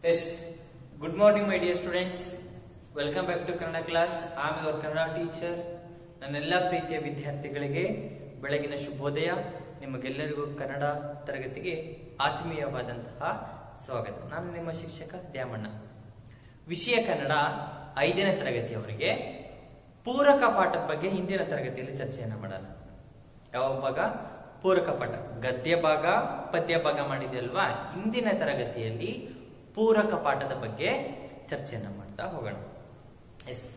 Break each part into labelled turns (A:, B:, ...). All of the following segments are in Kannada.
A: S good morning my dear students welcome back to Kannada class am your Kannada teacher ನನ್ನೆಲ್ಲ ಪ್ರೀತಿಯ ವಿದ್ಯಾರ್ಥಿಗಳಿಗೆ ಬೆಳಗಿನ ಶುಭೋದಯ ನಿಮಗೆಲ್ಲರಿಗೂ ಕನ್ನಡ ತರಗತಿಗೆ ಆತ್ಮೀಯವಾದಂತಹ ಸ್ವಾಗತ ನಾನು ನಿಮ್ಮ ಶಿಕ್ಷಕ ದ್ಯಾಮಣ್ಣ ವಿಷಯ ಕನ್ನಡ ಐದನೇ ತರಗತಿಯವರಿಗೆ ಪೂರಕ ಪಾಠದ ಬಗ್ಗೆ ಹಿಂದಿನ ತರಗತಿಯಲ್ಲಿ ಚರ್ಚೆಯನ್ನ ಮಾಡೋಣ ಯಾವ ಭಾಗ ಪೂರಕ ಪಾಠ ಗದ್ಯ ಭಾಗ ಪದ್ಯ ಭಾಗ ಮಾಡಿದೆಯಲ್ವಾ ಇಂದಿನ ತರಗತಿಯಲ್ಲಿ ಪೂರಕ ಪಾಠದ ಬಗ್ಗೆ ಚರ್ಚೆಯನ್ನ ಮಾಡ್ತಾ ಹೋಗೋಣ ಎಸ್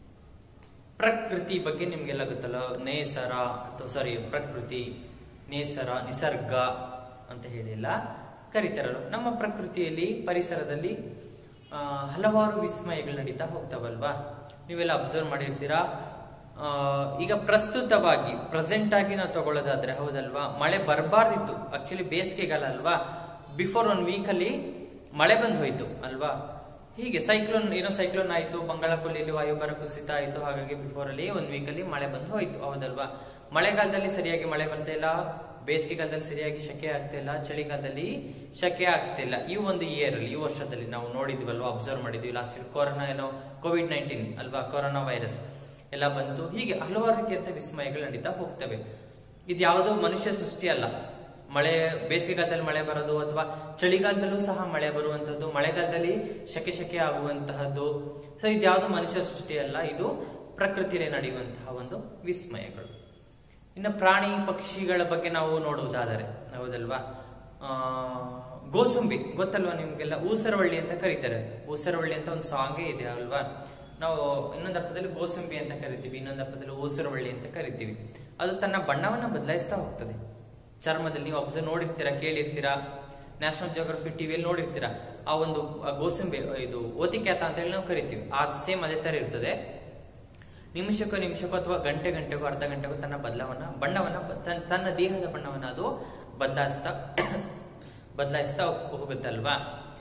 A: ಪ್ರಕೃತಿ ಬಗ್ಗೆ ನಿಮ್ಗೆಲ್ಲ ಗೊತ್ತಲ್ಲ ನೇಸರ ಅಥವಾ ಸಾರಿ ಪ್ರಕೃತಿ ನೇಸರ ನಿಸರ್ಗ ಅಂತ ಹೇಳಿಲ್ಲ ಕರೀತಾರಲ್ಲ ನಮ್ಮ ಪ್ರಕೃತಿಯಲ್ಲಿ ಪರಿಸರದಲ್ಲಿ ಆ, ಹಲವಾರು ವಿಸ್ಮಯಗಳು ನಡೀತಾ ಹೋಗ್ತಾವಲ್ವಾ ನೀವೆಲ್ಲ ಅಬ್ಸರ್ವ್ ಮಾಡಿರ್ತೀರಾ ಆ, ಈಗ ಪ್ರಸ್ತುತವಾಗಿ ಪ್ರೆಸೆಂಟ್ ಆಗಿ ನಾವು ತಗೊಳ್ಳೋದಾದ್ರೆ ಹೌದಲ್ವಾ ಮಳೆ ಬರಬಾರ್ದಿತ್ತು ಆಕ್ಚುಲಿ ಬೇಸಿಗೆಗಾಲ ಅಲ್ವಾ ಬಿಫೋರ್ ಒನ್ ವೀಕ್ ಅಲ್ಲಿ ಮಳೆ ಬಂದ್ ಹೋಯ್ತು ಅಲ್ವಾ ಹೀಗೆ ಸೈಕ್ಲೋನ್ ಏನೋ ಸೈಕ್ಲೋನ್ ಆಯ್ತು ಬಂಗಾಳಕೊಲ್ಲಿಯಲ್ಲಿ ವಾಯುಭಾರ ಕುಸಿತ ಆಯ್ತು ಹಾಗಾಗಿ ಬಿಫೋರ್ ಅಲ್ಲಿ ಒಂದ್ ವೀಕ್ ಅಲ್ಲಿ ಮಳೆ ಬಂದು ಹೋಯ್ತು ಹೌದಲ್ವಾ ಮಳೆಗಾಲದಲ್ಲಿ ಸರಿಯಾಗಿ ಮಳೆ ಬರ್ತಾ ಇಲ್ಲ ಬೇಸಿಗೆಗಾಲದಲ್ಲಿ ಸರಿಯಾಗಿ ಶಕೆ ಆಗ್ತಾ ಇಲ್ಲ ಚಳಿಗಾಲದಲ್ಲಿ ಶಕೆ ಆಗ್ತಿಲ್ಲ ಈ ಒಂದು ಇಯರ್ ಅಲ್ಲಿ ಈ ವರ್ಷದಲ್ಲಿ ನಾವು ನೋಡಿದ್ವಲ್ವಾ ಅಬ್ಸರ್ವ್ ಮಾಡಿದ್ವಿ ಲಾಸ್ಟ್ ಇಯರ್ ಕೊರೋನಾ ಏನೋ ಕೋವಿಡ್ ನೈನ್ಟೀನ್ ಅಲ್ವಾ ಕೊರೋನಾ ವೈರಸ್ ಎಲ್ಲ ಬಂತು ಹೀಗೆ ಹಲವಾರು ರೀತಿಯಂತ ವಿಸ್ಮಯಗಳು ನಡೀತಾ ಹೋಗ್ತವೆ ಇದು ಯಾವುದೋ ಮನುಷ್ಯ ಸೃಷ್ಟಿ ಅಲ್ಲ ಮಳೆ ಬೇಸಿಗೆಗಾಲದಲ್ಲಿ ಮಳೆ ಬರೋದು ಅಥವಾ ಚಳಿಗಾಲದಲ್ಲೂ ಸಹ ಮಳೆ ಬರುವಂತದ್ದು ಮಳೆಗಾಲದಲ್ಲಿ ಶಕೆ ಶಕೆ ಆಗುವಂತಹದ್ದು ಸೊ ಇದ್ಯಾವುದು ಮನುಷ್ಯ ಸೃಷ್ಟಿ ಅಲ್ಲ ಇದು ಪ್ರಕೃತಿಯಲ್ಲಿ ನಡೆಯುವಂತಹ ಒಂದು ವಿಸ್ಮಯಗಳು ಇನ್ನು ಪ್ರಾಣಿ ಪಕ್ಷಿಗಳ ಬಗ್ಗೆ ನಾವು ನೋಡುವುದಾದರೆ ಹೌದಲ್ವಾ ಆ ಗೋಸುಂಬಿ ಗೊತ್ತಲ್ವಾ ನಿಮ್ಗೆಲ್ಲ ಊಸರವಳ್ಳಿ ಅಂತ ಕರೀತಾರೆ ಊಸರವಳ್ಳಿ ಅಂತ ಒಂದು ಸಾಂಗೇ ಇದೆ ಅಲ್ವಾ ನಾವು ಇನ್ನೊಂದು ಅರ್ಥದಲ್ಲಿ ಗೋಸುಂಬಿ ಅಂತ ಕರಿತೀವಿ ಇನ್ನೊಂದು ಅರ್ಥದಲ್ಲಿ ಊಸರವಳ್ಳಿ ಅಂತ ಕರಿತೀವಿ ಅದು ತನ್ನ ಬಣ್ಣವನ್ನ ಬದಲಾಯಿಸ್ತಾ ಹೋಗ್ತದೆ ಚರ್ಮದಲ್ಲಿ ನೀವು ಅಬ್ಸರ್ವ್ ನೋಡಿರ್ತೀರಾ ಕೇಳಿರ್ತೀರಾ ನ್ಯಾಷನಲ್ ಜಿಯೋಗ್ರಫಿ ಟಿವಿಯಲ್ಲಿ ನೋಡಿರ್ತೀರಾ ಆ ಒಂದು ಆ ಗೋಸುಂಬಿ ಇದು ಓತಿಕ್ಯಾತ ಅಂತ ಹೇಳಿ ನಾವು ಕರಿತೀವಿ ಆ ಸೇಮ್ ಅದೇ ತರ ಇರ್ತದೆ ನಿಮಿಷಕ್ಕೋ ನಿಮಿಷಕ್ಕೋ ಅಥವಾ ಗಂಟೆ ಗಂಟೆಗೋ ಅರ್ಧ ಗಂಟೆಗೋ ತನ್ನ ಬದಲಾವನ್ನ ಬಣ್ಣವನ್ನ ಬ- ತನ್ನ- ತನ್ನ ದೇಹದ ಬಣ್ಣವನ್ನ ಅದು ಬದಲಾಯಿಸ್ತಾ ಬದಲಾಯಿಸ್ತಾ ಹೋಗುತ್ತೆ ಅಲ್ವಾ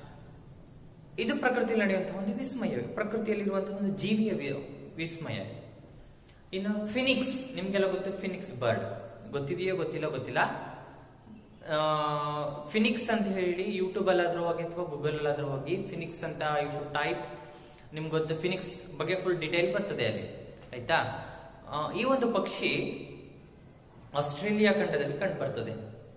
A: ಇದು ಪ್ರಕೃತಿಯಲ್ಲಿ ನಡೆಯುವಂತಹ ಒಂದು ವಿಸ್ಮಯವೇ ಪ್ರಕೃತಿಯಲ್ಲಿರುವಂತಹ ಒಂದು ಜೀವಿಯ ವಿ- ವಿಸ್ಮಯ ಇದು ಇನ್ನು ಫಿನಿಕ್ಸ್ ನಿಮ್ಗೆಲ್ಲ ಗೊತ್ತು ಫಿನಿಕ್ಸ್ ಬರ್ಡ್ ಗೊತ್ತಿದೆಯೋ ಗೊತ್ತಿಲ್ಲ ಗೊತ್ತಿಲ್ಲ ಆ, ಫಿನಿಕ್ಸ್ ಅಂತ ಹೇಳಿ ಯೂಟ್ಯೂಬ್ ಅಲ್ಲಾದ್ರೂ ಹೋಗಿ ಅಥವಾ ಗೂಗಲ್ ಅಲ್ಲಾದ್ರೂ ಹೋಗಿ ಫಿನಿಕ್ಸ್ ಅಂತ ಯು ಶುಡ್ ಟೈಪ್ ನಿಮ್ಗೆ ಗೊತ್ತು ಫಿನಿಕ್ಸ್ ಬಗ್ಗೆ ಫುಲ್ ಡಿಟೇಲ್ ಬರ್ತದೆ ಅಲ್ಲಿ ಆಯ್ತಾ ಆ, ಈ ಒಂದು ಪಕ್ಷಿ ಆಸ್ಟ್ರೇಲಿಯಾ ಖಂಡದಲ್ಲಿ ಕಂಡು ಬರ್ತದೆ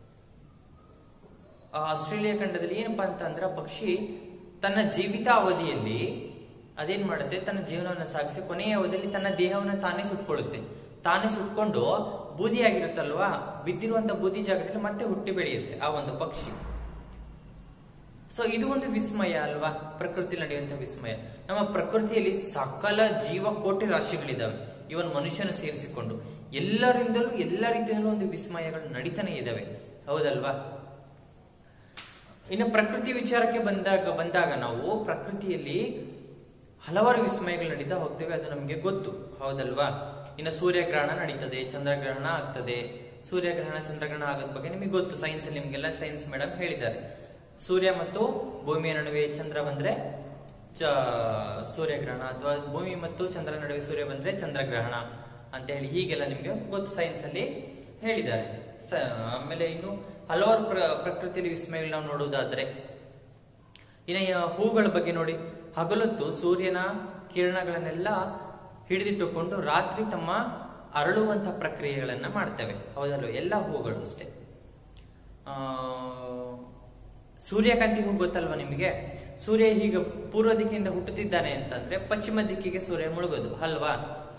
A: ಆ ಆಸ್ಟ್ರೇಲಿಯಾ ಖಂಡದಲ್ಲಿ ಏನಪ್ಪಾ ಅಂತ ಅಂದ್ರೆ ಆ ಪಕ್ಷಿ ತನ್ನ ಜೀವಿತ ಅವಧಿಯಲ್ಲಿ ಅದೇನ್ ಮಾಡುತ್ತೆ ತನ್ನ ಜೀವನವನ್ನು ಸಾಗಿಸಿ ಕೊನೆಯ ಅವಧಿಯಲ್ಲಿ ತನ್ನ ದೇಹವನ್ನು ತಾನೇ ಸುಟ್ಕೊಳ್ಳುತ್ತೆ ತಾನೇ ಸುಟ್ಕೊಂಡು ಬೂದಿಯಾಗಿರುತ್ತಲ್ವಾ ಬಿದ್ದಿರುವಂತ ಬೂದಿ ಜಾಗದಲ್ಲಿ ಮತ್ತೆ ಹುಟ್ಟಿ ಬೆಳೆಯುತ್ತೆ ಆ ಒಂದು ಪಕ್ಷಿ ಸೊ ಇದು ಒಂದು ವಿಸ್ಮಯ ಅಲ್ವಾ ಪ್ರಕೃತಿ ನಡೆಯುವಂತಹ ವಿಸ್ಮಯ ನಮ್ಮ ಪ್ರಕೃತಿಯಲ್ಲಿ ಸಕಲ ಜೀವಕೋಟಿ ರಾಶಿಗಳಿದಾವೆ ಇವನ್ ಮನುಷ್ಯನ ಸೇರಿಸಿಕೊಂಡು ಎಲ್ಲರಿಂದಲೂ ಎಲ್ಲ ರೀತಿಯಲ್ಲೂ ಒಂದು ವಿಸ್ಮಯಗಳು ನಡೀತಾನೆ ಇದಾವೆ ಹೌದಲ್ವಾ ಇನ್ನು ಪ್ರಕೃತಿ ವಿಚಾರಕ್ಕೆ ಬಂದಾಗ ಬಂದಾಗ ನಾವು ಪ್ರಕೃತಿಯಲ್ಲಿ ಹಲವಾರು ವಿಸ್ಮಯಗಳು ನಡೀತಾ ಹೋಗ್ತೇವೆ ಅದು ನಮಗೆ ಗೊತ್ತು ಹೌದಲ್ವಾ ಇನ್ನು ಸೂರ್ಯಗ್ರಹಣ ನಡೀತದೆ ಚಂದ್ರಗ್ರಹಣ ಆಗ್ತದೆ ಸೂರ್ಯಗ್ರಹಣ ಚಂದ್ರಗ್ರಹಣ ಆಗೋದ್ ಬಗ್ಗೆ ನಿಮಗೆ ಗೊತ್ತು ಸೈನ್ಸ್ ಅಲ್ಲಿ ನಿಮ್ಗೆಲ್ಲ ಸೈನ್ಸ್ ಮೇಡಮ್ ಹೇಳಿದ್ದಾರೆ ಸೂರ್ಯ ಮತ್ತು ಭೂಮಿಯ ನಡುವೆ ಚಂದ್ರ ಬಂದ್ರೆ ಚ ಸೂರ್ಯಗ್ರಹಣ ಅಥವಾ ಭೂಮಿ ಮತ್ತು ಚಂದ್ರ ನಡುವೆ ಸೂರ್ಯ ಬಂದ್ರೆ ಚಂದ್ರಗ್ರಹಣ ಅಂತ ಹೇಳಿ ಹೀಗೆಲ್ಲ ನಿಮ್ಗೆ ಗೊತ್ತು ಸೈನ್ಸ್ ಅಲ್ಲಿ ಹೇಳಿದ್ದಾರೆ ಸ- ಆಮೇಲೆ ಇನ್ನು ಹಲವಾರು ಪ್ರ- ಪ್ರಕೃತಿಯಲ್ಲಿ ವಿಸ್ಮಯಗಳು ನಾವು ನೋಡುವುದಾದ್ರೆ ಇನ್ನು ಈ ಹೂಗಳ ಬಗ್ಗೆ ನೋಡಿ ಹಗಲೊತ್ತು ಸೂರ್ಯನ ಕಿರಣಗಳನ್ನೆಲ್ಲ ಹಿಡಿದಿಟ್ಟುಕೊಂಡು ರಾತ್ರಿ ತಮ್ಮ ಅರಳುವಂತಹ ಪ್ರಕ್ರಿಯೆಗಳನ್ನ ಮಾಡ್ತವೆ ಹೌದಲ್ವ ಎಲ್ಲ ಹೂಗಳು ಅಷ್ಟೇ ಆ, ಸೂರ್ಯಕಾಂತಿ ಹೂ ಗೊತ್ತಲ್ವಾ ನಿಮಗೆ ಸೂರ್ಯ ಹೀಗೆ ಪೂರ್ವ ದಿಕ್ಕಿಂದ ಹುಟ್ಟುತ್ತಿದ್ದಾನೆ ಅಂತಂದ್ರೆ ಪಶ್ಚಿಮ ದಿಕ್ಕಿಗೆ ಸೂರ್ಯ ಮುಳುಗೋದು ಅಲ್ವಾ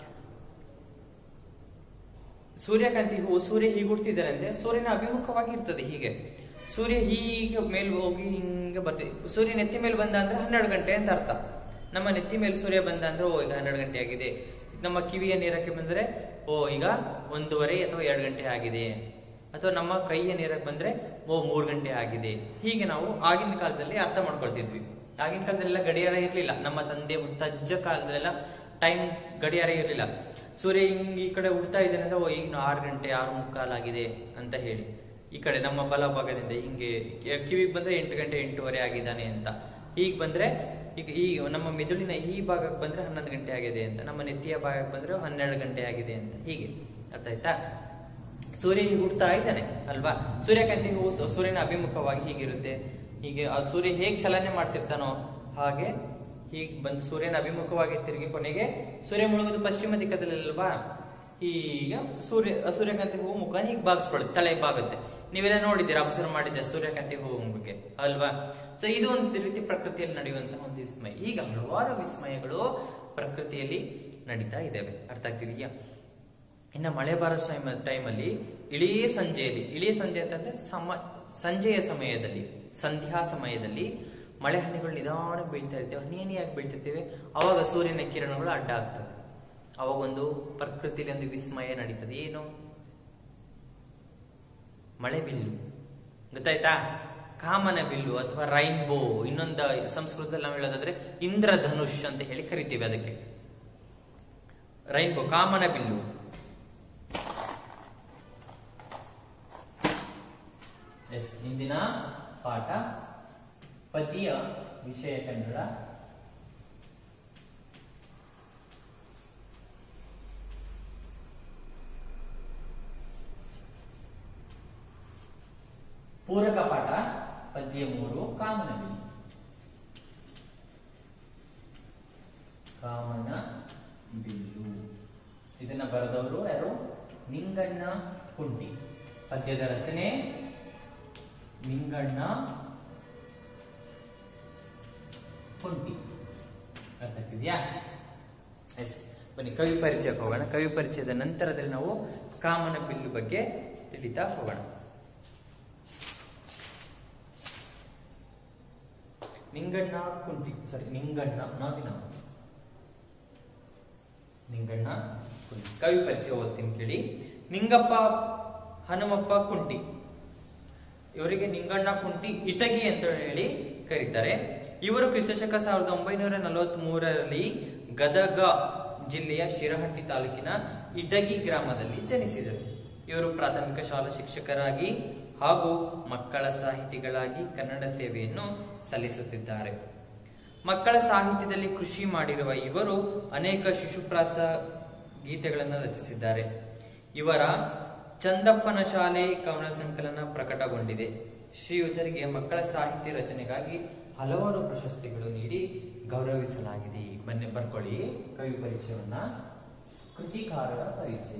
A: ಸೂರ್ಯಕಾಂತಿ ಹೂ ಸೂರ್ಯ ಹೀಗೆ ಹುಡ್ತಿದ್ದಾರೆ ಅಂದ್ರೆ ಸೂರ್ಯನ ಅಭಿಮುಖವಾಗಿ ಇರ್ತದೆ ಹೀಗೆ ಸೂರ್ಯ ಹೀಗೆ ಮೇಲ್ ಹೋಗಿ ಹಿಂಗೆ ಬರ್ತೀವಿ ಸೂರ್ಯ ನೆತ್ತಿ ಮೇಲೆ ಬಂದ ಅಂದ್ರೆ ಹನ್ನೆರಡು ಗಂಟೆ ಅಂತ ಅರ್ಥ ನಮ್ಮ ನೆತ್ತಿ ಮೇಲೆ ಸೂರ್ಯ ಬಂದ ಅಂದ್ರೆ ಓ ಈಗ ಹನ್ನೆರಡು ಗಂಟೆ ಆಗಿದೆ ನಮ್ಮ ಕಿವಿಯ ನೇರಕ್ಕೆ ಬಂದ್ರೆ ಓ ಈಗ ಒಂದೂವರೆ ಅಥವಾ ಎರಡು ಗಂಟೆ ಆಗಿದೆ ಅಥವಾ ನಮ್ಮ ಕೈಯ ನೇರಕ್ಕೆ ಬಂದ್ರೆ ಓ ಮೂರು ಗಂಟೆ ಆಗಿದೆ ಹೀಗೆ ನಾವು ಆಗಿನ ಕಾಲದಲ್ಲಿ ಅರ್ಥ ಮಾಡ್ಕೊಳ್ತಿದ್ವಿ ಆಗಿನ ಕಾಲದಲ್ಲೆಲ್ಲ ಗಡಿಯಾರ ಇರ್ಲಿಲ್ಲ ನಮ್ಮ ತಂದೆ ಮುತ್ತಜ್ಜ ಕಾಲದಲ್ಲೆಲ್ಲ ಟೈಮ್ ಗಡಿಯಾರ ಇರಲಿಲ್ಲ ಸೂರ್ಯ ಹಿಂಗ್ ಈ ಕಡೆ ಉಡ್ತಾ ಇದ್ದಾನೆ ಅಂದ್ರೆ ಓ ಈಗ ಆರು ಗಂಟೆ ಆರು ಮುಕ್ಕಾಲಾಗಿದೆ ಅಂತ ಹೇಳಿ ಈ ಕಡೆ ನಮ್ಮ ಬಲಭಾಗದಿಂದ ಹಿಂಗೆ ಕಿ- ಕಿವಿಗೆ ಬಂದ್ರೆ ಎಂಟು ಗಂಟೆ ಎಂಟೂವರೆ ಆಗಿದ್ದಾನೆ ಅಂತ ಈಗ ಬಂದ್ರೆ ಈಗ ಈ ನಮ್ಮ ಮೆದುಳಿನ ಈ ಭಾಗಕ್ಕೆ ಬಂದ್ರೆ ಹನ್ನೊಂದು ಗಂಟೆ ಆಗಿದೆ ಅಂತ ನಮ್ಮ ನೆತ್ತಿಯ ಭಾಗಕ್ಕೆ ಬಂದ್ರೆ ಹನ್ನೆರಡು ಗಂಟೆ ಆಗಿದೆ ಅಂತ ಹೀಗೆ ಅರ್ಥ ಆಯ್ತಾ ಸೂರ್ಯ ಹೀಗೆ ಹುಡ್ತಾ ಇದ್ದಾನೆ ಅಲ್ವಾ ಸೂರ್ಯಕಾಂತಿ ಹೂವು ಸು- ಸೂರ್ಯನ ಅಭಿಮುಖವಾಗಿ ಹೀಗಿರುತ್ತೆ ಹೀಗೆ ಆ ಸೂರ್ಯ ಹೇಗ್ ಚಲನೆ ಮಾಡ್ತಿರ್ತಾನೋ ಹಾಗೆ ಹೀಗೆ ಬಂದು ಸೂರ್ಯನ ಅಭಿಮುಖವಾಗಿ ತಿರುಗಿ ಕೊನೆಗೆ ಸೂರ್ಯ ಮುಳುಗೋದು ಪಶ್ಚಿಮ ದಿಕ್ಕದಲ್ಲಲ್ವಾ ಈಗ ಸೂರ್ಯ ಸೂರ್ಯಕಾಂತಿ ಹೂವು ಮುಖ ಹೀಗೆ ಬಾಗಿಸ್ಕೊಳ್ಳುತ್ತೆ ತಲೆ ಬಾಗುತ್ತೆ ನೀವೆಲ್ಲ ನೋಡಿದ್ದೀರಾ ಅಬ್ಸರ್ವ್ ಮಾಡಿದ್ದೆ ಸೂರ್ಯಕಾಂತಿ ಹೂವು ಬಗ್ಗೆ ಅಲ್ವಾ ಸೊ ಇದು ಒಂದು ರೀತಿ ಪ್ರಕೃತಿಯಲ್ಲಿ ನಡೆಯುವಂತಹ ಒಂದು ವಿಸ್ಮಯ ಈಗ ಹಲವಾರು ವಿಸ್ಮಯಗಳು ಪ್ರಕೃತಿಯಲ್ಲಿ ನಡೀತಾ ಇದ್ದಾವೆ ಅರ್ಥ ಆಗ್ತಿದೆಯಾ ಇನ್ನು ಮಳೆ ಬರೋ ಟೈಮಲ್ಲಿ ಇಳೀ ಸಂಜೆಯಲ್ಲಿ ಇಳೀ ಸಂಜೆ ಅಂತಂದ್ರೆ ಸಮ ಸಂಜೆಯ ಸಮಯದಲ್ಲಿ ಸಂಧ್ಯಾ ಸಮಯದಲ್ಲಿ ಮಳೆ ಹನಿಗಳು ನಿಧಾನ ಬೀಳ್ತಾ ಇರ್ತೇವೆ ಹನಿ ಹನಿಯಾಗಿ ಬೀಳ್ತಿರ್ತೇವೆ ಅವಾಗ ಸೂರ್ಯನ ಕಿರಣಗಳು ಅಡ್ಡ ಆಗ್ತವೆ ಅವಾಗ ಒಂದು ಪ್ರಕೃತಿಯಲ್ಲಿ ಒಂದು ವಿಸ್ಮಯ ನಡೀತದೆ ಏನು ಮಳೆ ಬಿಲ್ಲು ಗೊತ್ತಾಯ್ತಾ ಕಾಮನ ಬಿಲ್ಲು ಅಥವಾ ರೈನ್ಬೋ ಇನ್ನೊಂದು ಸಂಸ್ಕೃತದಲ್ಲಿ ನಾವು ಹೇಳೋದಾದ್ರೆ ಇಂದ್ರಧನುಷ್ ಅಂತ ಹೇಳಿ ಕರಿತೀವಿ ಅದಕ್ಕೆ ರೈನ್ಬೋ ಕಾಮನ ಬಿಲ್ಲು ಎಸ್ ಇಂದಿನ ಪಾಠ ಪದ್ಯ ವಿಷಯ ಕನ್ನಡ ಪೂರಕ ಪಾಠ ಪದ್ಯ ಮೂರು ಕಾಮನ ಬಿಲ್ಲು ಕಾಮನ ಬಿಲ್ಲು ಇದನ್ನ ಬರೆದವರು ಯಾರು ನಿಂಗಣ್ಣ ಕುಂಟಿ ಪದ್ಯದ ರಚನೆ ನಿಂಗಣ್ಣ ಕುಂಟಿ ಅರ್ಥ ಆಗ್ತಿದ್ಯಾ ಎಸ್ ಬನ್ನಿ ಕವಿ ಪರಿಚಯಕ್ಕೆ ಹೋಗೋಣ ಕವಿ ಪರಿಚಯದ ನಂತರದಲ್ಲಿ ನಾವು ಕಾಮನ ಬಿಲ್ಲು ಬಗ್ಗೆ ತಿಳಿತಾ ಹೋಗೋಣ ನಿಂಗಣ್ಣ ಕುಂಟಿ ಸಾರಿ ನಿಂಗಣ್ಣ ನಾವಿನ ನಿಂಗಣ್ಣ ಕುಂಟಿ ಕವಿ ಪರಿಚಯ ಓದ್ತೀನಿ ಕೇಳಿ ನಿಂಗಪ್ಪ ಹನುಮಪ್ಪ ಕುಂಟಿ ಇವರಿಗೆ ನಿಂಗಣ್ಣ ಕುಂಟಿ ಇಟಗಿ ಅಂತ ಹೇಳಿ ಕರೀತಾರೆ ಇವರು ಕ್ರಿಸ್ತಶಕ ಸಾವಿರದ ಒಂಬೈನೂರ ನಲವತ್ತ್ ಮೂರರಲ್ಲಿ ಗದಗ ಜಿಲ್ಲೆಯ ಶಿರಹಟ್ಟಿ ತಾಲೂಕಿನ ಇಟಗಿ ಗ್ರಾಮದಲ್ಲಿ ಜನಿಸಿದರು ಇವರು ಪ್ರಾಥಮಿಕ ಶಾಲಾ ಶಿಕ್ಷಕರಾಗಿ ಹಾಗೂ ಮಕ್ಕಳ ಸಾಹಿತಿಗಳಾಗಿ ಕನ್ನಡ ಸೇವೆಯನ್ನು ಸಲ್ಲಿಸುತ್ತಿದ್ದಾರೆ ಮಕ್ಕಳ ಸಾಹಿತ್ಯದಲ್ಲಿ ಕೃಷಿ ಮಾಡಿರುವ ಇವರು ಅನೇಕ ಶಿಶುಪ್ರಾಸ ಗೀತೆಗಳನ್ನು ರಚಿಸಿದ್ದಾರೆ ಇವರ ಚಂದಪ್ಪನ ಶಾಲೆ ಕವನ ಸಂಕಲನ ಪ್ರಕಟಗೊಂಡಿದೆ ಶ್ರೀಯುತರಿಗೆ ಮಕ್ಕಳ ಸಾಹಿತ್ಯ ರಚನೆಗಾಗಿ ಹಲವಾರು ಪ್ರಶಸ್ತಿಗಳು ನೀಡಿ ಗೌರವಿಸಲಾಗಿದೆ ಬನ್ನಿ ಬರ್ಕೊಳ್ಳಿ ಕವಿ ಪರಿಚಯವನ್ನ ಕೃತಿಕಾರರ ಪರಿಚಯ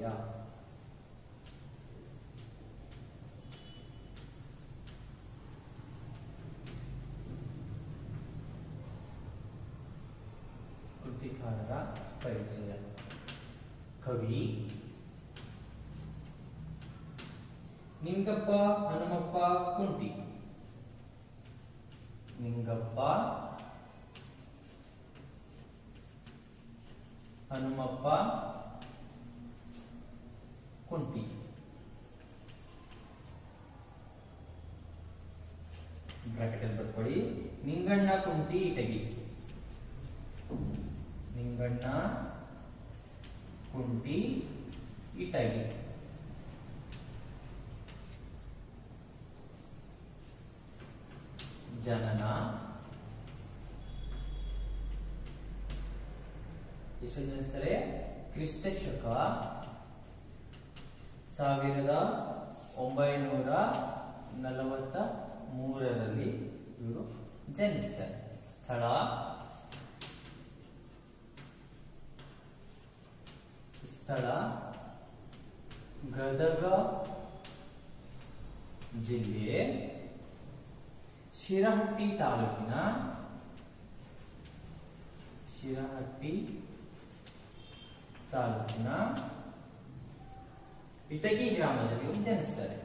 A: ಕೃತಿಕಾರರ ಪರಿಚಯ ಕವಿ ನಿಂಗಪ್ಪ ಹನುಮಪ್ಪ ಕುಂಟಿ ನಿಂಗಪ್ಪ ಹನುಮಪ್ಪ ಕುಂಟಿ ಬ್ರಾಕೆಟ್ ಅಲ್ಲಿ ಬರ್ಕೊಳ್ಳಿ ನಿಂಗಣ್ಣ ಕುಂಟಿ ಇಟಗಿ ನಿಂಗಣ್ಣ ಕುಂಟಿ ಇಟಗಿ ಜನನ ಎಷ್ಟು ಜನಿಸ್ತಾರೆ ಕ್ರಿಸ್ತ ಶಕ ಸಾವಿರದ ಒಂಬೈನೂರ ನಲವತ್ತ ಮೂರರಲ್ಲಿ ಇವರು ಜನಿಸ್ತಾರೆ ಸ್ಥಳ ಸ್ಥಳ ಗದಗ ಜಿಲ್ಲೆ ಶಿರಹಟ್ಟಿ ತಾಲೂಕಿನ ಶಿರಹಟ್ಟಿ ತಾಲೂಕಿನ ಇಟಗಿ ಗ್ರಾಮದಲ್ಲಿ ಇವರು ಜನಿಸ್ತಾರೆ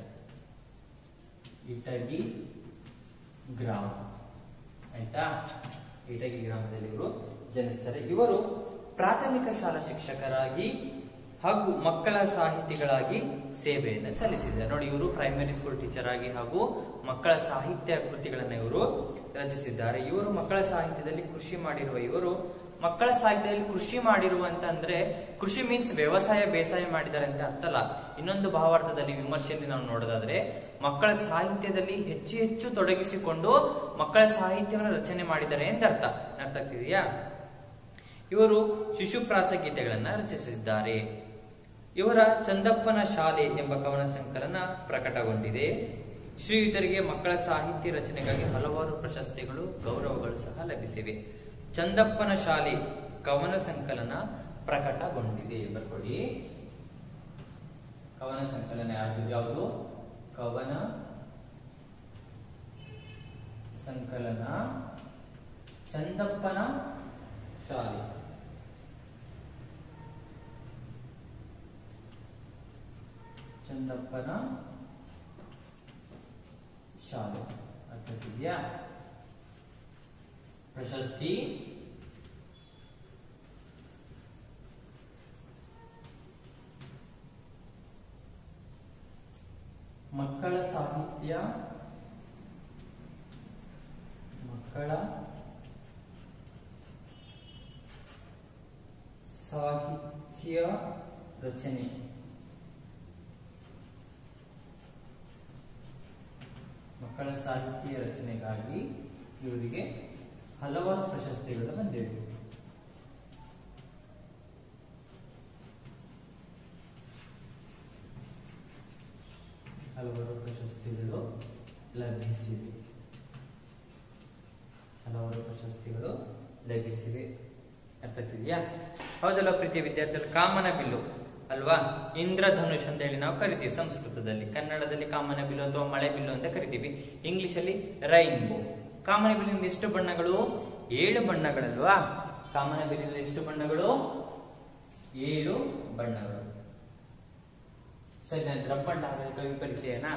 A: ಇಟಗಿ ಗ್ರಾಮ ಆಯ್ತಾ ಇಟಗಿ ಗ್ರಾಮದಲ್ಲಿ ಇವರು ಜನಿಸ್ತಾರೆ ಇವರು ಪ್ರಾಥಮಿಕ ಶಾಲಾ ಶಿಕ್ಷಕರಾಗಿ ಹಾಗೂ ಮಕ್ಕಳ ಸಾಹಿತಿಗಳಾಗಿ ಸೇವೆಯನ್ನು ಸಲ್ಲಿಸಿದ್ದಾರೆ ನೋಡಿ ಇವರು ಪ್ರೈಮರಿ ಸ್ಕೂಲ್ ಟೀಚರ್ ಆಗಿ ಹಾಗೂ ಮಕ್ಕಳ ಸಾಹಿತ್ಯ ಕೃತಿಗಳನ್ನು ಇವರು ರಚಿಸಿದ್ದಾರೆ ಇವರು ಮಕ್ಕಳ ಸಾಹಿತ್ಯದಲ್ಲಿ ಕೃಷಿ ಮಾಡಿರುವ ಇವರು ಮಕ್ಕಳ ಸಾಹಿತ್ಯದಲ್ಲಿ ಕೃಷಿ ಮಾಡಿರುವ ಅಂತ ಅಂದ್ರೆ ಕೃಷಿ ಮೀನ್ಸ್ ವ್ಯವಸಾಯ ಬೇಸಾಯ ಮಾಡಿದ್ದಾರೆ ಅಂತ ಅರ್ಥ ಅಲ್ಲ ಇನ್ನೊಂದು ಭಾವಾರ್ಥದಲ್ಲಿ ವಿಮರ್ಶೆಯಲ್ಲಿ ನಾವು ನೋಡೋದಾದ್ರೆ ಮಕ್ಕಳ ಸಾಹಿತ್ಯದಲ್ಲಿ ಹೆಚ್ಚು ಹೆಚ್ಚು ತೊಡಗಿಸಿಕೊಂಡು ಮಕ್ಕಳ ಸಾಹಿತ್ಯವನ್ನು ರಚನೆ ಮಾಡಿದ್ದಾರೆ ಅಂತ ಅರ್ಥ ಅರ್ಥ ಆಗ್ತಿದೆಯಾ ಇವರು ಶಿಶುಪ್ರಾಸ ಗೀತೆಗಳನ್ನ ರಚಿಸಿದ್ದಾರೆ ಇವರ ಚಂದಪ್ಪನ ಶಾಲೆ ಎಂಬ ಕವನ ಸಂಕಲನ ಪ್ರಕಟಗೊಂಡಿದೆ ಶ್ರೀಯುತರಿಗೆ ಮಕ್ಕಳ ಸಾಹಿತ್ಯ ರಚನೆಗಾಗಿ ಹಲವಾರು ಪ್ರಶಸ್ತಿಗಳು ಗೌರವಗಳು ಸಹ ಲಭಿಸಿವೆ ಚಂದಪ್ಪನ ಶಾಲೆ ಕವನ ಸಂಕಲನ ಪ್ರಕಟಗೊಂಡಿದೆ ಬರ್ಕೊಡಿ ಕವನ ಸಂಕಲನ ಯಾವುದು ಯಾವುದು ಕವನ ಸಂಕಲನ ಚಂದಪ್ಪನ ಶಾಲೆ ಚಂದಪ್ಪನ ಶಾಲೆ ಅರ್ಥವಿದೆಯಾ ಪ್ರಶಸ್ತಿ ಮಕ್ಕಳ ಸಾಹಿತ್ಯ ಮಕ್ಕಳ ಸಾಹಿತ್ಯ ರಚನೆ ಮಕ್ಕಳ ಸಾಹಿತ್ಯ ರಚನೆಗಾಗಿ ಇವರಿಗೆ ಹಲವಾರು ಪ್ರಶಸ್ತಿಗಳು ಬಂದಿವೆ ಹಲವಾರು ಪ್ರಶಸ್ತಿಗಳು ಲಭಿಸಿವೆ ಹಲವಾರು ಪ್ರಶಸ್ತಿಗಳು ಲಭಿಸಿವೆ ಅರ್ಥಕ್ಕಿದೆಯಾ ಹೌದಲ್ಲ ಪ್ರೀತಿಯ ವಿದ್ಯಾರ್ಥಿಗಳು ಕಾಮನ ಬಿಲ್ಲು ಅಲ್ವಾ ಇಂದ್ರಧನುಷ್ ಅಂತ ಹೇಳಿ ನಾವು ಕರಿತೀವಿ ಸಂಸ್ಕೃತದಲ್ಲಿ ಕನ್ನಡದಲ್ಲಿ ಕಾಮನ ಬಿಲ್ಲು ಅಥವಾ ಮಳೆ ಬಿಲ್ಲು ಅಂತ ಕರಿತೀವಿ ಇಂಗ್ಲಿಷ್ ಅಲ್ಲಿ ರೈನ್ಬೋ ಕಾಮನ ಬಿಲ್ಲಿನ ಎಷ್ಟು ಬಣ್ಣಗಳು ಏಳು ಬಣ್ಣಗಳಲ್ವಾ ಕಾಮನ ಬಿಲ್ಲಿನ ಎಷ್ಟು ಬಣ್ಣಗಳು ಏಳು ಬಣ್ಣಗಳು ಸರಿ ನಾನು ರಬ್ಬಂಡ ಹಾಕಿದ ಕವಿ ಪರಿಚಯನಾ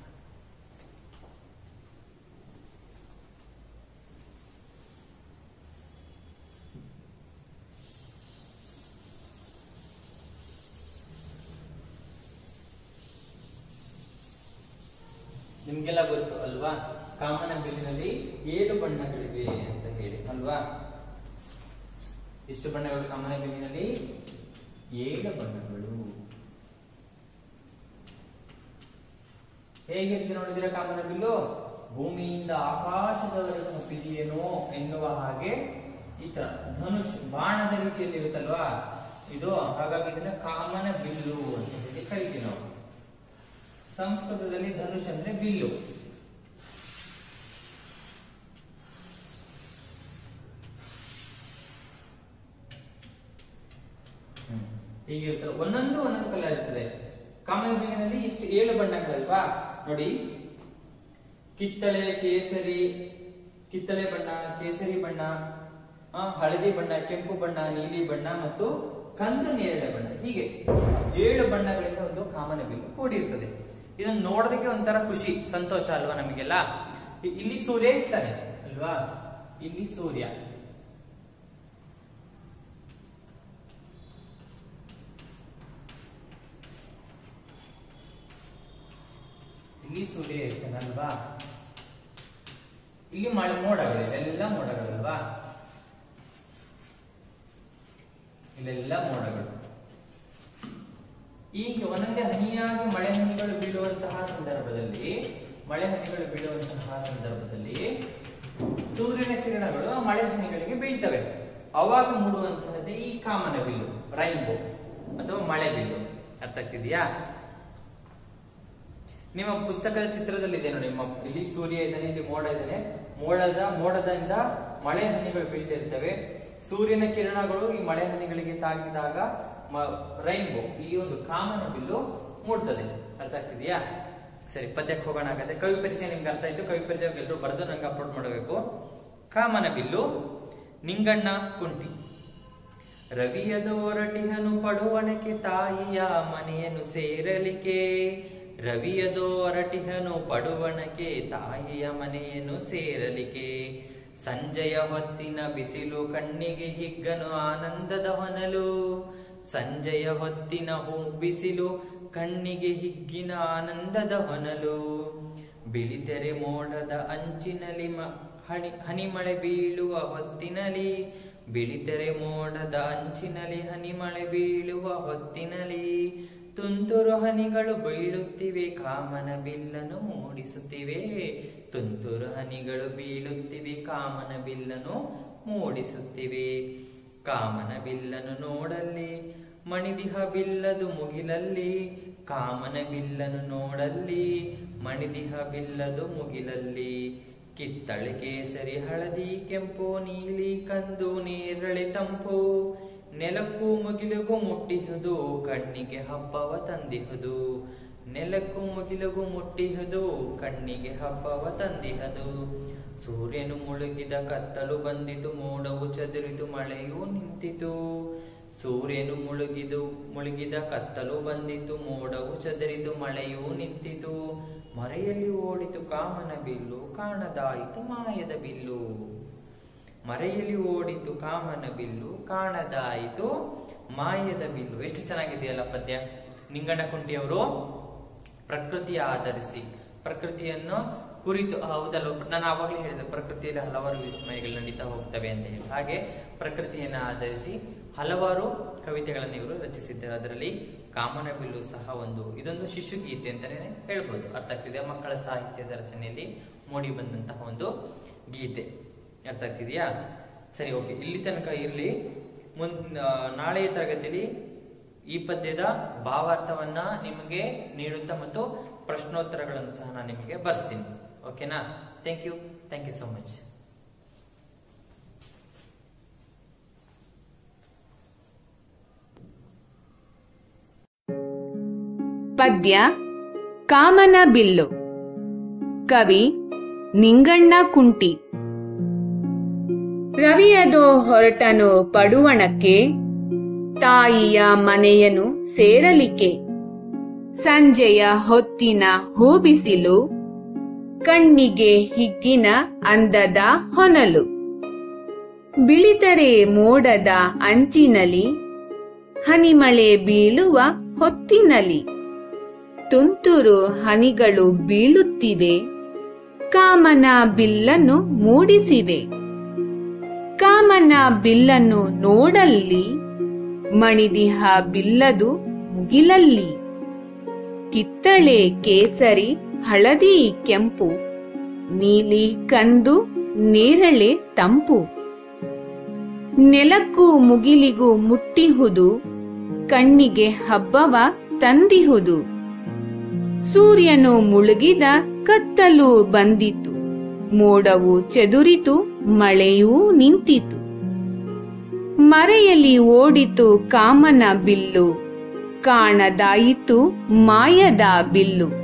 A: ನಿಮ್ಗೆಲ್ಲ ಗೊತ್ತು ಅಲ್ವಾ ಕಾಮನ ಬಿಲ್ಲಿನಲ್ಲಿ ಏಳು ಬಣ್ಣಗಳಿವೆ ಅಂತ ಹೇಳಿ ಅಲ್ವಾ ಎಷ್ಟು ಬಣ್ಣಗಳು ಕಾಮನ ಬಿಲ್ಲಿನಲ್ಲಿ ಏಳು ಬಣ್ಣಗಳು ಹೇಗಿರುತ್ತೆ ನೋಡಿದಿರ ಕಾಮನ ಬಿಲ್ಲು ಭೂಮಿಯಿಂದ ಆಕಾಶದವರೆಗೂ ಹಬ್ಬಿದೆಯೇನೋ ಎನ್ನುವ ಹಾಗೆ ಈ ತರ ಧನುಷ್ ಬಾಣದ ರೀತಿಯಲ್ಲಿ ಇರುತ್ತಲ್ವಾ ಇದು ಹಾಗಾಗಿ ಇದನ್ನ ಕಾಮನ ಬಿಲ್ಲು ಅಂತ ಹೇಳಿ ಕರಿತೀವಿ ನಾವು ಸಂಸ್ಕೃತದಲ್ಲಿ ಧನುಷ್ ಅಂದ್ರೆ ಬಿಲ್ಲು ಹ್ಮ್. ಹೀಗಿರ್ತದೆ ಒಂದೊಂದು ಒಂದೊಂದು ಕಲರ್ ಇರ್ತದೆ ಕಾಮನ ಬಿಲ್ಲಿನಲ್ಲಿ ಇಷ್ಟು ಏಳು ಬಣ್ಣಗಳಲ್ವಾ ನೋಡಿ ಕಿತ್ತಳೆ ಕೇಸರಿ ಕಿತ್ತಳೆ ಬಣ್ಣ ಕೇಸರಿ ಬಣ್ಣ ಆ, ಹಳದಿ ಬಣ್ಣ ಕೆಂಪು ಬಣ್ಣ ನೀಲಿ ಬಣ್ಣ ಮತ್ತು ಕಂದು ನೇರಳೆ ಬಣ್ಣ ಹೀಗೆ ಏಳು ಬಣ್ಣಗಳಿಂದ ಒಂದು ಕಾಮನ ಬಿಲ್ಲು ಕೂಡಿರ್ತದೆ ಇದನ್ನ ನೋಡೋದಕ್ಕೆ ಒಂಥರ ಖುಷಿ ಸಂತೋಷ ಅಲ್ವಾ ನಮಗೆಲ್ಲ ಇ- ಇಲ್ಲಿ ಸೂರ್ಯ ಇರ್ತಾನೆ ಅಲ್ವಾ ಇಲ್ಲಿ ಸೂರ್ಯ ಇಲ್ಲಿ ಸೂರ್ಯ ಇರ್ತಾನೆ ಅಲ್ವಾ ಇಲ್ಲಿ ಮಳೆ ಮೋಡಗಳಿವೆ ಎಲ್ಲ ಮೋಡಗಳಲ್ವಾ ಇಲ್ಲೆಲ್ಲ ಮೋಡಗಳು ಈಗ ಒಂದೊಂದೇ ಹನಿಯಾಗಿ ಮಳೆ ಹನಿಗಳು ಬೀಳುವಂತಹ ಸಂದರ್ಭದಲ್ಲಿ ಮಳೆ ಹನಿಗಳು ಬೀಳುವಂತಹ ಸಂದರ್ಭದಲ್ಲಿ ಸೂರ್ಯನ ಕಿರಣಗಳು ಆ ಮಳೆ ಹನಿಗಳಿಗೆ ಬೀಳ್ತವೆ ಅವಾಗ ಮೂಡುವಂತಹದ್ದೇ ಈ ಕಾಮನ ಬಿಲ್ಲು ರೈನ್ಬೋ ಅಥವಾ ಮಳೆ ಬಿಲ್ಲು ಅರ್ಥ ಆಗ್ತಿದ್ಯಾ ನಿಮ್ಮ ಪುಸ್ತಕದ ಚಿತ್ರದಲ್ಲಿದೆ ನೋಡಿ ನಿಮ್ಮ ಇಲ್ಲಿ ಸೂರ್ಯ ಇದ್ದಾನೆ ಇಲ್ಲಿ ಮೋಡ ಇದ್ದಾನೆ ಮೋಡದ ಮೋಡದಿಂದ ಮಳೆ ಹನಿಗಳು ಬೀಳ್ತಿರ್ತವೆ ಸೂರ್ಯನ ಕಿರಣಗಳು ಈ ಮಳೆ ಹನಿಗಳಿಗೆ ತಾಗಿದಾಗ ರೈನ್ಬೋ ಈ ಒಂದು ಕಾಮನ ಬಿಲ್ಲು ಮೂಡ್ತದೆ ಅರ್ಥ ಆಗ್ತಿದ್ಯಾ ಸರಿ ಪದ್ಯಕ್ಕೆ ಹೋಗೋಣ ಹಾಗಾದ್ರೆ ಕವಿ ಪರಿಚಯ ನಿಮ್ಗೆ ಅರ್ಥ ಆಯ್ತು ಕವಿ ಪರಿಚಯ ಎಲ್ಲರೂ ಬರೆದು ನಂಗೆ ಅಪ್ಲೋಡ್ ಮಾಡಬೇಕು ಕಾಮನ ಬಿಲ್ಲು ನಿಂಗಣ್ಣ ಕುಂಟಿ ರವಿಯದೋರಟಿಹನು ಪಡುವಣಕ್ಕೆ ತಾಯಿಯ ಮನೆಯನ್ನು ಸೇರಲಿಕೆ ರವಿಯದೋರಟಿಹನು ಪಡುವಣಕ್ಕೆ ತಾಯಿಯ ಮನೆಯನ್ನು ಸೇರಲಿಕೆ ಸಂಜೆಯ ಹೊತ್ತಿನ ಬಿಸಿಲು ಕಣ್ಣಿಗೆ ಹಿಗ್ಗನು ಆನಂದದ ಹೊನಲು ಸಂಜೆಯ ಹೊತ್ತಿನ ಹೂ ಬಿಸಿಲು ಕಣ್ಣಿಗೆ ಹಿಗ್ಗಿನ ಆನಂದದ ಹೊನಲು ಬಿಳಿತೆರೆ ಮೋಡದ ಅಂಚಿನಲ್ಲಿ ಮ- ಹನಿ ಹನಿಮಳೆ ಬೀಳುವ ಹೊತ್ತಿನಲಿ ಬಿಳಿತೆರೆ ಮೋಡದ ಅಂಚಿನಲ್ಲಿ ಹನಿಮಳೆ ಬೀಳುವ ಹೊತ್ತಿನಲಿ ತುಂತುರು ಹನಿಗಳು ಬೀಳುತ್ತಿವೆ ಕಾಮನ ಬಿಲ್ಲನ್ನು ಮೂಡಿಸುತ್ತಿವೆ ತುಂತುರು ಹನಿಗಳು ಬೀಳುತ್ತಿವೆ ಕಾಮನ ಬಿಲ್ಲನ್ನು ಮೂಡಿಸುತ್ತಿವೆ ಕಾಮನ ಬಿಲ್ಲನ್ನು ನೋಡಲ್ಲಿ ಮಣಿದಿಹ ಬಿಲ್ಲದು ಮುಗಿಲಲ್ಲಿ ಕಾಮನ ಬಿಲ್ಲನು ನೋಡಲ್ಲಿ ಮಣಿದಿಹ ಬಿಲ್ಲದು ಮುಗಿಲಲ್ಲಿ ಕಿತ್ತಳೆ ಕೇಸರಿ ಹಳದಿ ಕೆಂಪು ನೀಲಿ ಕಂದು ನೇರಳೆ ತಂಪು ನೆಲಕ್ಕೂ ಮುಗಿಲಿಗೂ ಮುಟ್ಟಿಹುದು ಕಣ್ಣಿಗೆ ಹಬ್ಬವ ತಂದಿಹುದು ನೆಲಕ್ಕೂ ಮುಗಿಲಿಗೂ ಮುಟ್ಟಿಹುದು ಕಣ್ಣಿಗೆ ಹಬ್ಬವ ತಂದಿಹದು ಸೂರ್ಯನು ಮುಳುಗಿದ ಕತ್ತಲು ಬಂದಿತು ಮೋಡವು ಚದುರಿತು ಮಳೆಯೂ ನಿಂತಿತು ಸೂರ್ಯನು ಮುಳುಗಿದು ಮುಳುಗಿದ ಕತ್ತಲು ಬಂದಿತು ಮೋಡವು ಚದರಿತು ಮಳೆಯೂ ನಿಂತಿತು ಮರೆಯಲ್ಲಿ ಓಡಿತು ಕಾಮನ ಬಿಲ್ಲು ಕಾಣದಾಯಿತು ಮಾಯದ ಬಿಲ್ಲು ಮರೆಯಲ್ಲಿ ಓಡಿತು ಕಾಮನ ಬಿಲ್ಲು ಕಾಣದಾಯಿತು ಮಾಯದ ಬಿಲ್ಲು ಎಷ್ಟು ಚೆನ್ನಾಗಿದೆಯಲ್ಲ ಪದ್ಯ ನಿಂಗಣ್ಣ ಕುಂಟಿಯವರು ಪ್ರಕೃತಿಯ ಆಧರಿಸಿ ಪ್ರಕೃತಿಯನ್ನು ಕುರಿತು ಹೌದಲ್ಲ ನಾನು ಆವಾಗಲೇ ಹೇಳಿದೆ ಪ್ರಕೃತಿಯಲ್ಲಿ ಹಲವಾರು ವಿಸ್ಮಯಗಳು ನಡೀತಾ ಹೋಗ್ತವೆ ಅಂತ ಹೇಳಿ ಹಾಗೆ ಪ್ರಕೃತಿಯನ್ನ ಆಧರಿಸಿ ಹಲವಾರು ಕವಿತೆಗಳನ್ನು ಇವರು ರಚಿಸಿದ್ದಾರೆ ಅದರಲ್ಲಿ ಕಾಮನ ಬಿಲ್ಲು ಸಹ ಒಂದು ಇದೊಂದು ಶಿಶು ಗೀತೆ ಅಂತಾನೆ ಹೇಳ್ಬೋದು ಅರ್ಥ ಆಗ್ತಿದೆ ಮಕ್ಕಳ ಸಾಹಿತ್ಯದ ರಚನೆಯಲ್ಲಿ ಮೂಡಿ ಬಂದಂತಹ ಒಂದು ಗೀತೆ ಅರ್ಥ ಆಗ್ತಿದೆಯಾ ಸರಿ ಓಕೆ ಇಲ್ಲಿ ತನಕ ಇರ್ಲಿ ಮುನ್ ಆ, ನಾಳೆಯ ತರಗತಿಯಲ್ಲಿ ಈ ಪದ್ಯದ ಭಾವಾರ್ಥವನ್ನ ನಿಮಗೆ ನೀಡುತ್ತಾ ಮತ್ತು ಪ್ರಶ್ನೋತ್ತರಗಳನ್ನು ಸಹ ನಾನು ನಿಮಗೆ ಬರ್ಸ್ತೀನಿ ಓಕೆನಾ thank you thank you so much
B: ಪದ್ಯ ಕಾಮನ ಬಿಲ್ಲು ಕವಿ ನಿಂಗಣ್ಣ ಕುಂಟಿ ರವಿಯದೋ ಹೊರಟನು ಪಡುವಣಕ್ಕೆ ತಾಯಿಯ ಮನೆಯನು ಸೇರಲಿಕ್ಕೆ ಸಂಜೆಯ ಹೊತ್ತಿನ ಹೂಬಿಸಿಲು ಕಣ್ಣಿಗೆ ಹಿಗ್ಗಿನ ಅಂದದ ಹೊನಲು ಬಿಳಿತರೆ ಮೋಡದ ಅಂಚಿನಲಿ ಹನಿಮಳೆ ಬೀಳುವ ಹೊತ್ತಿನಲಿ ತುಂತುರು ಹನಿಗಳು ಬೀಳುತ್ತಿವೆ ಕಾಮನ ಬಿಲ್ಲನ್ನು ಮೂಡಿಸಿವೆ ಕಾಮನ ಬಿಲ್ಲನ್ನು ನೋಡಲ್ಲಿ ಮಣಿದಿಹ ಬಿಲ್ಲದು ಮುಗಿಲಲ್ಲಿ ಕಿತ್ತಳೆ ಕೇಸರಿ ಹಳದಿ ಕೆಂಪು ನೀಲಿ ಕಂದು ನೇರಳೆ ತಂಪು ನೆಲಕ್ಕೂ ಮುಗಿಲಿಗೂ ಮುಟ್ಟಿಹುದು ಕಣ್ಣಿಗೆ ಹಬ್ಬವ ತಂದಿಹುದು ಸೂರ್ಯನು ಮುಳುಗಿದ ಕತ್ತಲು ಬಂದಿತು ಮೋಡವು ಚೆದುರಿತು ಮಳೆಯೂ ನಿಂತಿತು ಮರೆಯಲ್ಲಿ ಓಡಿತು ಕಾಮನ ಬಿಲ್ಲು ಕಾಣದಾಯಿತು ಮಾಯದ ಬಿಲ್ಲು